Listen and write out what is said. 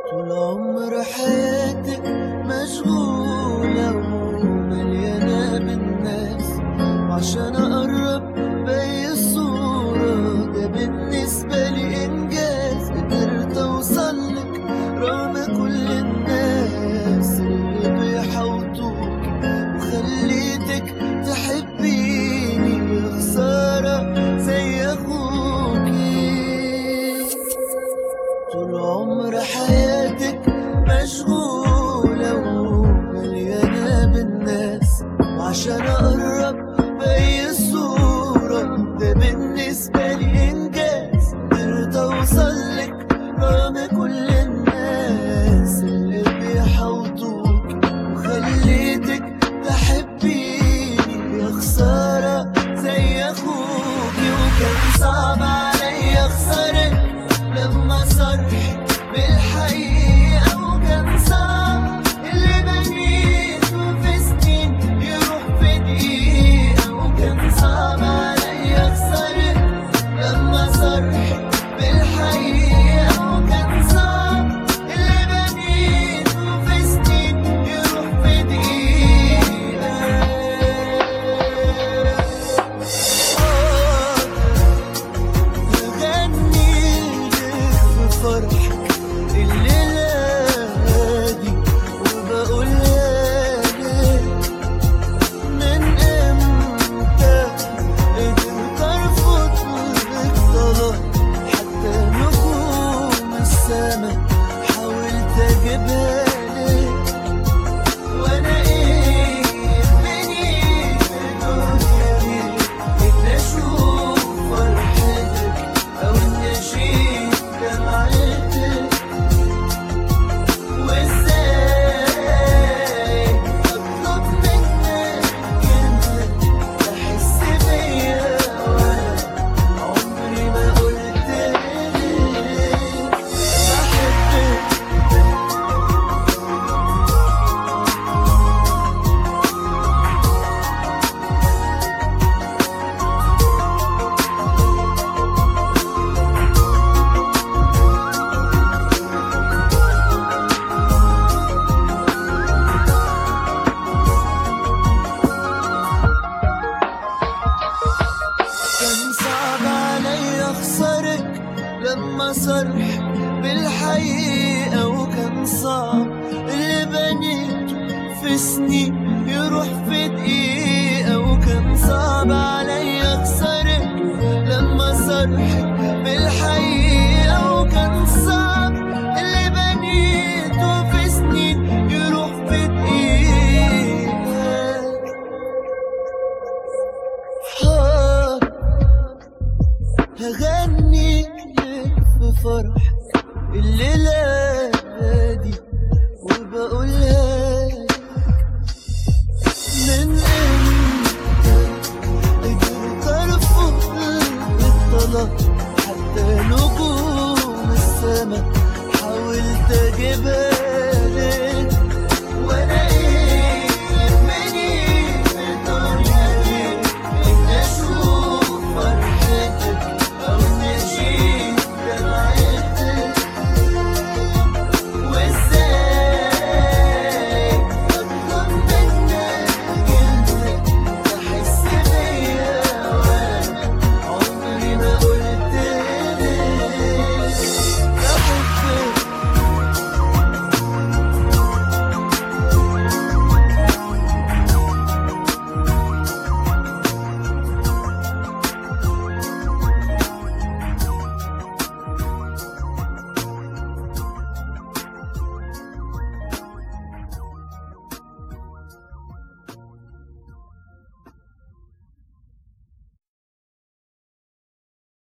طول عمر حياتك مشغولة ومليانة بالناس وعشان أقرب بأي الصورة ده بالنسبة لي إنجاز قدرت أوصلك رغم كل الناس اللي بيحوطوك وخليتك تحبيني يا خسارة زي أخوكي طول عمر حياتك مشغولة ومليانة بالناس وعشان أقرب بأي صورة ده بالنسبة لي إنجاز قدرت أوصلك رغم كل الناس اللي بيحوطوك وخليتك تحبيني يا خسارة زي أخوكي وكان صعب عليا أخسرك لما صرحك بالحقيقة وكان صعب اللي بنيته في سنين يروح في دقيقة وكان صعب عليا أخسرك لما صرحك بالحقيقة وكان صعب اللي بنيته في سنين يروح في دقيقة تغني لك بفرحك الليلة دي وبقولها لك من امتى قدرت ارفض لك طلب حتى نجوم السما حاولت اجيبها